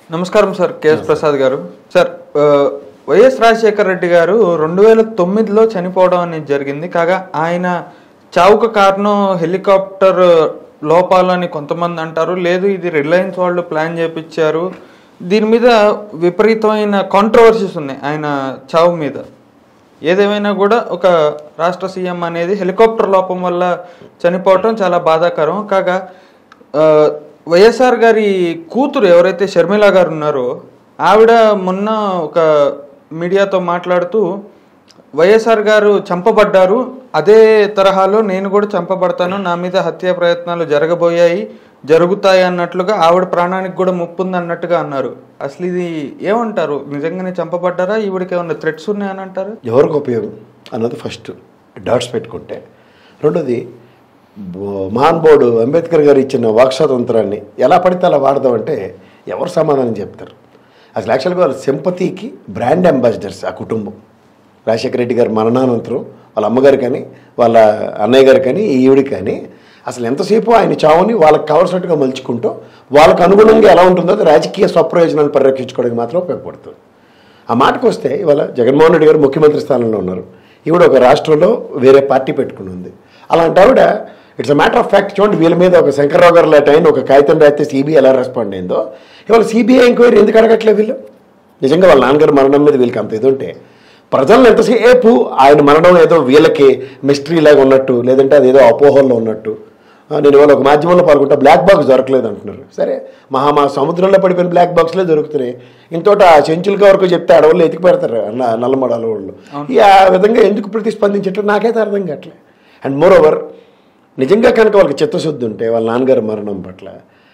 నమస్కారం sir KS Prasad గారు sir ఆ, వైఎస్ రాజశేఖర రెడ్డి గారు రెండు వేల తొమ్మిదిలో చనిపోవడం అనేది జరిగింది కాగా ఆయన చావుకు కారణం హెలికాప్టర్ లోపాలని కొంతమంది అంటారు లేదు ఇది రిలయన్స్ వాళ్ళు ప్లాన్ చేపించారు దీని మీద విపరీతమైన కాంట్రవర్సీస్ ఉన్నాయి ఆయన చావు మీద ఏదేమైనా కూడా ఒక రాష్ట్ర సీఎం అనేది హెలికాప్టర్ లోపం వల్ల చనిపోవటం చాలా బాధాకరం కాగా ఆ, వైఎస్ఆర్ గారి కూతురు ఎవరైతే షర్మిల గారు ఉన్నారో ఆవిడ మొన్న ఒక మీడియాతో మాట్లాడుతూ వైఎస్ఆర్ గారు చంపబడ్డారు అదే తరహాలో నేను కూడా చంపబడతాను నా మీద హత్యా ప్రయత్నాలు జరగబోయాయి జరుగుతాయి అన్నట్లుగా ఆవిడ ప్రాణానికి కూడా ముప్పు ఉంది అన్నట్టుగా అన్నారు అసలు ఇది ఏమంటారు నిజంగానే చంపబడ్డారా ఈవిడికి ఏమన్నా థ్రెట్స్ ఉన్నాయని అంటారు ఎవరికి ఉపయోగం అన్నది ఫస్ట్ డాట్స్ పెట్టుకుంటే రెండోది బో- మహాన్ బోర్డు అంబేద్కర్ గారు ఇచ్చిన వాక్ స్వాతంత్రాన్ని ఎలా పడితే అలా వాడదామంటే ఎవరు సమాధానం చెప్తారు అసలు యాక్చువల్గా వాళ్ళ సింపతికి బ్రాండ్ అంబాసిడర్స్ ఆ కుటుంబం రాజశేఖర రెడ్డి గారి మరణానంతరం వాళ్ళ అమ్మగారు కానీ వాళ్ళ అన్నయ్య గారు కానీ ఈవిడి కానీ అసలు ఎంతసేపు ఆయన చావుని వాళ్ళకి కావాల్సినట్టుగా మలుచుకుంటూ వాళ్ళకు అనుగుణంగా ఎలా ఉంటుందో అది రాజకీయ స్వప్రయోజనాలు పరిరక్షించుకోవడానికి మాత్రం ఉపయోగపడుతుంది ఆ మాటకు వస్తే ఇవాళ జగన్మోహన్ రెడ్డి గారు ముఖ్యమంత్రి స్థానంలో ఉన్నారు ఈవిడ ఒక రాష్ట్రంలో వేరే పార్టీ పెట్టుకుని ఉంది అలాంటి ఆవిడ it's a matter of fact చూడండి వీళ్ళ మీద ఒక శంకర్రావు గారు లాంటి ఆయన ఒక కాగితం రాస్తే సిబిఐ ఎలా రెస్పాండ్ అయిందో ఇవాళ సిబిఐ ఎంక్వైరీ ఎందుకు అడగట్లేదు వీళ్ళు నిజంగా వాళ్ళ నాన్నగారి మరణం మీద వీళ్ళకి అంత ఇది ఉంటే ప్రజలను ఎంతసేపు ఆయన మరణం ఏదో వీళ్ళకి మిస్టరీ లాగా ఉన్నట్టు లేదంటే అదేదో అపోహల్లో ఉన్నట్టు ఆ, నేను ఇవాళ ఒక మాధ్యమంలో పాల్గొంటా బ్లాక్ బాక్స్ దొరకలేదు అంటున్నారు సరే మహా మా సముద్రంలో పడిపోయిన బ్లాక్ బాక్స్లే దొరుకుతున్నాయి ఇంతోటి ఆ చెంచులకి వరకు చెప్తే అడవుల్లో ఎతికి పెడతారు అన్న నల్లమడ అడవుల్లో ఈ ఆ విధంగా ఎందుకు ప్రతిస్పందించట్లే నాకైతే అర్థం కావట్లే అండ్ మోర్ ఓవర్ నిజంగా కనుక వాళ్ళకి చిత్తశుద్ధి ఉంటే వాళ్ళ నాన్నగారి మరణం పట్ల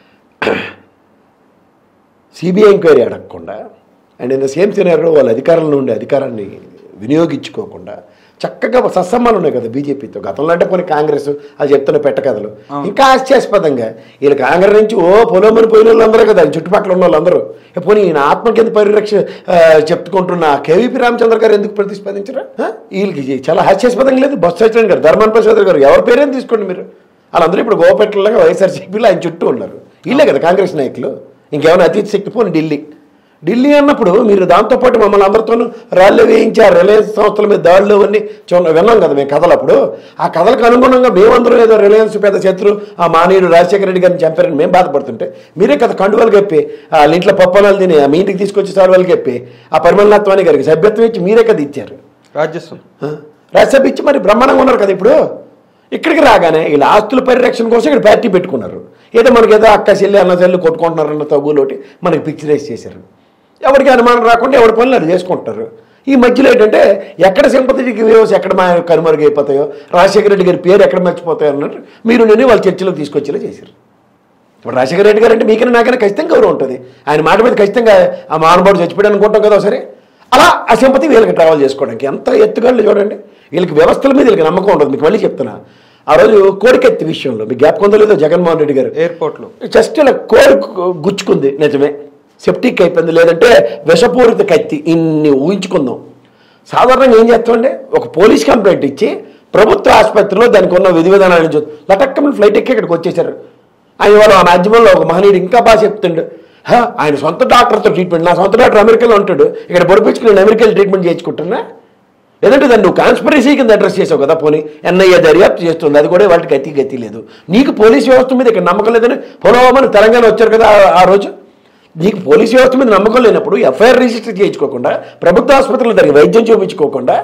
సిబిఐ ఎంక్వైరీ అడగకుండా and in the same scenario వాళ్ళ అధికారంలో ఉండే అధికారాన్ని వినియోగించుకోకుండా చక్కగా సత్సమ్మాలు ఉన్నాయి కదా బీజేపీతో గతంలో అంటే కొన్ని కాంగ్రెస్ అది చెప్తున్న పెట్టకథలు ఇంకా హాస్యాస్పదంగా వీళ్ళు కాంగ్రెస్ నుంచి ఓ పొలమని పోయిన వాళ్ళందరూ కదా చుట్టుపక్కల ఉన్న వాళ్ళందరూ ఏ పోనీ ఈయన ఆత్మ కింద పరిరక్ష ఆ, చెప్పుకుంటున్న కేవీపీ రామచంద్ర గారు ఎందుకు ప్రతిస్పందించరా ఆ? వీళ్ళకి చాలా హాస్యాస్పదంగా లేదు బొత్స సత్యనారాయణ గారు ధర్మాన ప్రసాద్ గారు ఎవరి పేరేం తీసుకోండి మీరు వాళ్ళందరూ ఇప్పుడు గోపెట్టలాగా వైఎస్ఆర్సీపీలో ఆయన చుట్టూ ఉన్నారు వీళ్ళే కదా కాంగ్రెస్ నాయకులు ఇంకేమైనా అతీత శక్తి పోని ఢిల్లీ ఢిల్లీ అన్నప్పుడు మీరు దాంతోపాటు మమ్మల్ని అందరితోనూ రాళ్ళు వేయించారు రిలయన్స్ సంస్థల మీద దాడులు అవన్నీ చూడ విన్నాం కదా మేము కథలు అప్పుడు ఆ కథలకు అనుగుణంగా మేమందరం ఏదో రిలయన్స్ పెద్ద శత్రు ఆ మానవుడు రాజశేఖర రెడ్డి గారిని చంపారని మేము బాధపడుతుంటే మీరే కదా కండువాలు చెప్పి వాళ్ళ ఇంట్లో పప్పనాలు తిని ఆ మీ ఇంటికి తీసుకొచ్చి సాల్వాలు చెప్పి ఆ పరిమళనాథ్వాని గారికి సభ్యత్వం ఇచ్చి మీరే కదా ఇచ్చారు రాజ్యసభ ఆ? రాజ్యసభ ఇచ్చి మరి బ్రహ్మాండంగా ఉన్నారు కదా ఇప్పుడు ఇక్కడికి రాగానే వీళ్ళ ఆస్తుల పరిరక్షణ కోసం ఇక్కడ పార్టీ పెట్టుకున్నారు ఏదో మనకి ఏదో అక్క చెల్లి అన్న చెల్లి కొట్టుకుంటున్నారన్న తగ్గులోటి మనకి పిక్చరైజ్ చేశారు ఎవరికి అనుమానం రాకుండా ఎవరి పనులు అది చేసుకుంటారు ఈ మధ్యలో ఏంటంటే ఎక్కడ సింపతికి వ్యూస్ ఎక్కడ మా కనుమరుగైపోతాయో రాజశేఖర రెడ్డి గారి పేరు ఎక్కడ మర్చిపోతాయో అన్నట్టు మీరు నేను వాళ్ళ చర్చలో తీసుకొచ్చేలా చేశారు ఇప్పుడు రాజశేఖర రెడ్డి గారు అంటే మీకైనా నాకైనా ఖచ్చితంగా గౌరవం ఉంటుంది ఆయన మాట మీద ఖచ్చితంగా ఆ మహానుభావుడు చచ్చిపోయాడు అనుకుంటాం కదా సరే అలా ఆ సింపతి వీళ్ళకి ట్రావెల్ చేసుకోవడానికి ఎంత ఎత్తుగాళ్ళు చూడండి వీళ్ళకి వ్యవస్థల మీద వీళ్ళకి నమ్మకం ఉంటుంది మీకు మళ్ళీ చెప్తున్నా ఆ రోజు కోడికెత్తి విషయంలో మీకు జ్ఞాపకం ఉందో లేదో జగన్మోహన్ రెడ్డి గారు ఎయిర్పోర్ట్లో జస్ట్ ఇలా కోడి గు- గుచ్చుకుంది నిజమే సెప్టిక్ అయిపోయింది లేదంటే విషపూరిత కత్తి ఇన్ని ఊహించుకుందాం సాధారణంగా ఏం చేస్తామంటే ఒక పోలీస్ కంప్లైంట్ ఇచ్చి ప్రభుత్వ ఆసుపత్రిలో దానికి ఉన్న విధి విధానాలను చూ లటక్కమని ఫ్లైట్ ఎక్కి ఇక్కడికి వచ్చేసారు ఆయన వాళ్ళు ఆ మాధ్యమంలో ఒక మహనీయుడు ఇంకా బాగా చెప్తుండు "హా, ఆయన సొంత డాక్టర్తో ట్రీట్మెంట్ నా సొంత డాక్టర్ అమెరికాలో ఉంటాడు ఇక్కడ పొడిపించుకుని నేను అమెరికాలో ట్రీట్మెంట్ చేయించుకుంటున్నా లేదంటే దాన్ని నువ్వు కాన్స్పరసీ కింద అడ్రస్ చేసావు కదా పోనీ ఎన్ఐఏ దర్యాప్తు చేస్తుంది అది కూడా వాటికి గతి గతి లేదు నీకు పోలీస్ వ్యవస్థ మీద ఇక్కడ నమ్మకం లేదని పొలవమని తెలంగాణ వచ్చారు కదా ఆ- ఆ రోజు నీకు పోలీస్ వ్యవస్థ మీద నమ్మకం లేనప్పుడు ఎఫ్ఐఆర్ రిజిస్టర్ చేయించుకోకుండా ప్రభుత్వ ఆసుపత్రులు దానికి వైద్యం చూపించుకోకుండా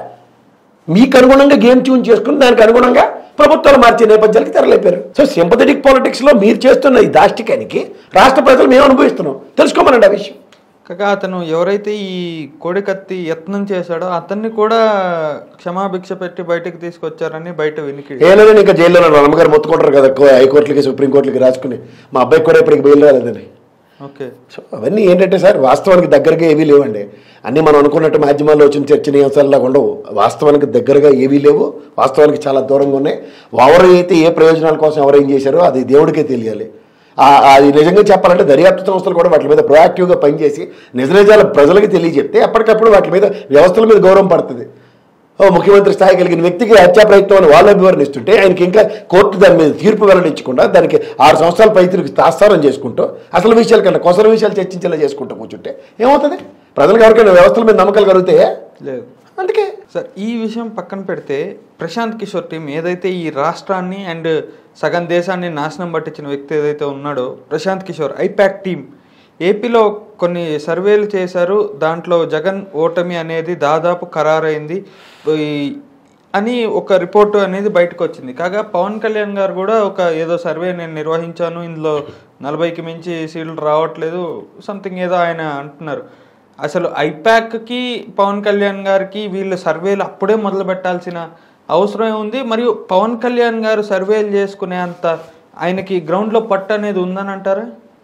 మీకు అనుగుణంగా గేమ్ ట్యూన్ చేసుకుని దానికి అనుగుణంగా ప్రభుత్వాలు మార్చే నేపథ్యాలకి తెరలేపారు సో సింపథెటిక్ పాలిటిక్స్లో మీరు చేస్తున్న ఈ దాష్టికానికి రాష్ట్ర ప్రజలు మేము అనుభవిస్తున్నాం తెలుసుకోమనండి ఆ విషయం కాగా అతను ఎవరైతే ఈ కోడికత్తి యత్నం చేశాడో అతన్ని కూడా క్షమాభిక్ష పెట్టి బయటకు తీసుకొచ్చారని బయట వినికి ఏమైనా ఇంకా జైల్లో నా అమ్మగారు మొత్తుకుంటారు కదా కో- హైకోర్టులకి సుప్రీంకోర్టులకి రాసుకుని మా అబ్బాయికి కూడా ఇప్పటికి బెయిల్ రాలేదని ఓకే సో అవన్నీ ఏంటంటే సార్ వాస్తవానికి దగ్గరగా ఏవీ లేవండి అన్నీ మనం అనుకున్నట్టు మాధ్యమాల్లో వచ్చిన చర్చనీయాంశాలలాగా ఉండవు వాస్తవానికి దగ్గరగా ఏవీ లేవు వాస్తవానికి చాలా దూరంగా ఉన్నాయి ఎవరు అయితే ఏ ప్రయోజనాల కోసం ఎవరు ఏం చేశారో అది దేవుడికే తెలియాలి ఆ- అది నిజంగా చెప్పాలంటే దర్యాప్తు సంస్థలు కూడా వాటి మీద ప్రొయాక్టివ్గా పనిచేసి నిజ నిజాలు ప్రజలకు తెలియజెప్తే అప్పటికప్పుడు వాటి మీద వ్యవస్థల మీద గౌరవం పడుతుంది ఓ ముఖ్యమంత్రి స్థాయి కలిగిన వ్యక్తికి హత్యా ప్రయత్నం అని వాళ్ళు వివరణిస్తుంటే ఆయనకి ఇంకా కోర్టు దాని మీద తీర్పు వెల్లడించకుండా దానికి ఆరు సంవత్సరాల పై తిరిగి తాస్తారం చేసుకుంటూ అసలు విషయాల కన్నా కొసల విషయాలు చర్చించేలా చేసుకుంటూ కూర్చుంటే ఏమవుతుంది ప్రజలకు ఎవరికైనా వ్యవస్థల మీద నమ్మకాలు కలుగుతాయా లేదు అందుకే సార్ ఈ విషయం పక్కన పెడితే ప్రశాంత్ కిషోర్ టీం ఏదైతే ఈ రాష్ట్రాన్ని అండ్ సగం దేశాన్ని నాశనం పట్టించిన వ్యక్తి ఏదైతే ఉన్నాడో ప్రశాంత్ కిషోర్ ఐపాక్ టీం ఏపీలో కొన్ని సర్వేలు చేశారు దాంట్లో జగన్ ఓటమి అనేది దాదాపు ఖరారైంది ఈ- అని ఒక రిపోర్ట్ అనేది బయటకు వచ్చింది కాగా పవన్ కళ్యాణ్ గారు కూడా ఒక ఏదో సర్వే నేను నిర్వహించాను ఇందులో నలభైకి మించి సీట్లు రావట్లేదు సంథింగ్ ఏదో ఆయన అంటున్నారు అసలు ఐపాక్కి పవన్ కళ్యాణ్ గారికి వీళ్ళు సర్వేలు అప్పుడే మొదలు పెట్టాల్సిన అవసరం ఉంది మరియు పవన్ కళ్యాణ్ గారు సర్వేలు చేసుకునే అంత ఆయనకి గ్రౌండ్లో పట్టు అనేది ఉందని అంటారా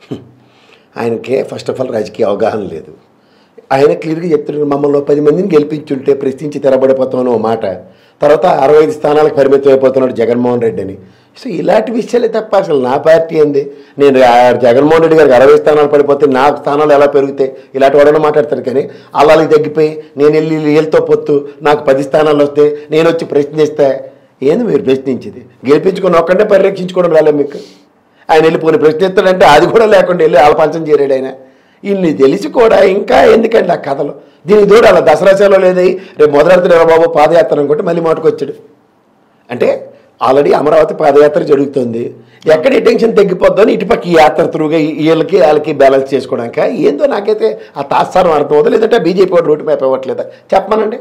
ఆయనకే ఫస్ట్ ఆఫ్ ఆల్ రాజకీయ అవగాహన లేదు ఆయన క్లియర్గా చెప్తున్నాడు మమ్మల్ని ఓ పది మందిని గెలిపించుంటే ప్రశ్నించి తెరబడిపోతామని ఓ మాట తర్వాత అరవై ఐదు స్థానాలకు పరిమితం అయిపోతున్నాడు జగన్మోహన్ రెడ్డి అని సో ఇలాంటి విషయాలే తప్ప అసలు నా పార్టీ ఏంది నేను ఆ జగన్మోహన్ రెడ్డి గారికి అరవై స్థానాలు పడిపోతే నా స్థానాలు ఎలా పెరుగుతాయి ఇలాంటి వాడని మాట్లాడతారు కానీ అలాగే తగ్గిపోయి నేను వెళ్ళి వీళ్ళతో పొత్తు నాకు పది స్థానాలు వస్తే నేను వచ్చి ప్రశ్నిస్తే ఏంది మీరు ప్రశ్నించేది గెలిపించుకుని ఒక్కడే పరిరక్షించుకోవడం రాలే మీకు ఆయన వెళ్ళిపోయిన ప్రశ్నిస్తాడంటే అది కూడా లేకుండా వెళ్ళి ఆలపంచం చేరాడు ఆయన ఇన్ని తెలిసి కూడా ఇంకా ఎందుకండి ఆ కథలు దీనికి తోడు అలా దసరా సెలవు లేదై రేపు మొదలెడుతున్నాడు బాబు పాదయాత్ర అనుకుంటే మళ్ళీ మాటకొచ్చాడు అంటే ఆల్రెడీ అమరావతి పాదయాత్ర జరుగుతుంది ఎక్కడ ఈ టెన్షన్ తగ్గిపోద్దని ఇటుపక్క ఈ యాత్ర త్రూగా ఈ- వీళ్ళకి వాళ్ళకి బ్యాలెన్స్ చేసుకోవడానికి ఏందో నాకైతే ఆ తాత్సారం అర్థం అవుతుంది లేదంటే బీజేపీ వాడు రూట్ మ్యాప్ ఇవ్వట్లేదా చెప్పమనండి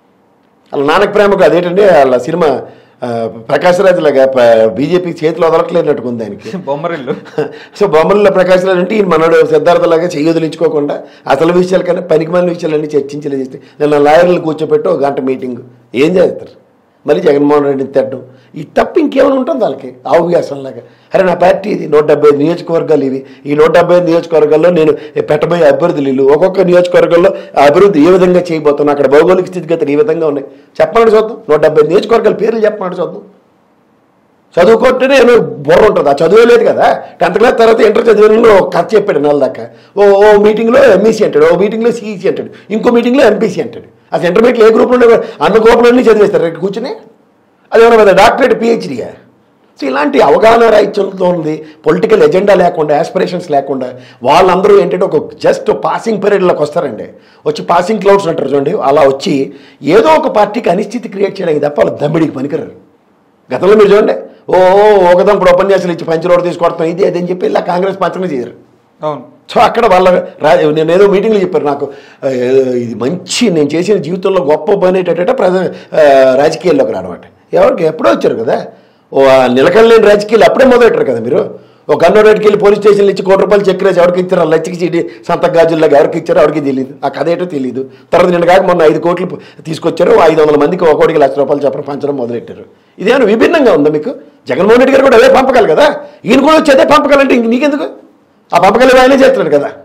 వాళ్ళ నాన్నకి ప్రేమకు అదేంటంటే వాళ్ళ సినిమా ఆ, ప్రకాష్ రాజ్ లాగా బీజేపీ చేతిలో వదలట్లేనట్టుగా ఉంది ఆయనకి బొమ్మరిల్లు సో బొమ్మల ప్రకాష్ రాజ్ అంటే ఈయన మనోడు సిద్ధార్థలాగా చెయ్యి వదిలించుకోకుండా అసలు విషయాల కన్నా పనికి మన విషయాలన్నీ చర్చించలే చేస్తే నిన్న లాయర్లు కూర్చోపెట్టి ఒక గంట మీటింగ్ ఏం చేస్తారు మళ్ళీ జగన్మోహన్ రెడ్డిని తిట్టడం ఈ తప్ప ఇంకేమైనా ఉంటుంది వాళ్ళకి అవకాశంలాగా అరే నా పార్టీ ఇది నూట డెబ్బై ఐదు నియోజకవర్గాలు ఇవి ఈ నూట డెబ్బై ఐదు నియోజకవర్గాల్లో నేను పెట్టబోయే అభివృద్ధులు ఇల్లు ఒక్కొక్క నియోజకవర్గంలో ఆ అభివృద్ధి ఏ విధంగా చేయబోతున్నా అక్కడ భౌగోళిక స్థితిగతులు ఈ విధంగా ఉన్నాయి చెప్పమని చూద్దాం నూట డెబ్బై ఐదు నియోజకవర్గాల పేర్లు చెప్పమని చూద్దాం చదువుకుంటేనే ఏమో బుర్ర ఉంటుంది ఆ చదువే లేదు కదా టెన్త్ క్లాస్ తర్వాత ఇంటర్ చదివిన కథ చెప్పాడు నెల దాకా ఓ ఓ మీటింగ్లో ఎంఈసీ అంటాడు ఓ మీటింగ్లో సిఈసీ అంటాడు ఇంకో మీటింగ్లో ఎంపీసీ అంటాడు అసలు ఇంటర్మీడియట్ ఏ గ్రూప్లో ఉండే అన్న గ్రూపులన్నీ చదివేస్తారు ఇక్కడ కూర్చుని అది ఏమన్నా పెద్ద డాక్టరేట్ పిహెచ్డీయా సో ఇలాంటి అవగాహన రాహిత్యంతో ఉంది పొలిటికల్ ఎజెండా లేకుండా ఆస్పిరేషన్స్ లేకుండా వాళ్ళందరూ ఏంటంటే ఒక జస్ట్ పాసింగ్ పీరియడ్లోకి వస్తారండి వచ్చి పాసింగ్ క్లౌడ్స్ అంటారు చూడండి అలా వచ్చి ఏదో ఒక పార్టీకి అనిశ్చితి క్రియేట్ చేయడానికి తప్ప వాళ్ళు దమ్మిడికి పనికిరారు గతంలో మీరు చూడండి ఓ ఒకదంపుడు ఉపన్యాసాలు ఇచ్చి పంచరోడ్ తీసుకొడతాం ఇది అది అని చెప్పి ఇలా కాంగ్రెస్ పంచమే చేయరు అవును సో అక్కడ వాళ్ళ రా నేను ఏదో మీటింగ్లో చెప్పారు నాకు ఆ, ఇది మంచి నేను చేసిన జీవితంలో గొప్ప పని ఏంటంటే ప్రజ ఆ, రాజకీయాల్లోకి రావడం ఎవరికి ఎప్పుడో వచ్చారు కదా ఓ ఆ నిలకడలేని రాజకీయాలు అప్పుడే మొదలెట్టారు కదా మీరు ఒక గన్నోరేట్కి వెళ్ళి పోలీస్ స్టేషన్లో ఇచ్చి కోటి రూపాయలు చెక్ రేసి ఎవరికి ఇచ్చారు లచ్చికి చీటి సంత గాజుల్లాగా ఎవరికి ఇచ్చారో ఎవరికి తెలియదు ఆ కథ ఏంటో తెలియదు తర్వాత నిన్న కాక మొన్న ఐదు కోట్లు తీసుకొచ్చారు ఐదు వందల మందికి ఒకటికి లక్ష రూపాయలు చెప్పడం పంచడం మొదలెట్టారు ఇదేమైనా విభిన్నంగా ఉందా మీకు జగన్మోహన్ రెడ్డి గారు కూడా అదే పంపకాలి కదా ఈయన కూడా వచ్చి అదే పంపకాలంటే ఇంక నీకెందుకు ఆ పంపకాలు ఆయనే చేస్తున్నాడు కదా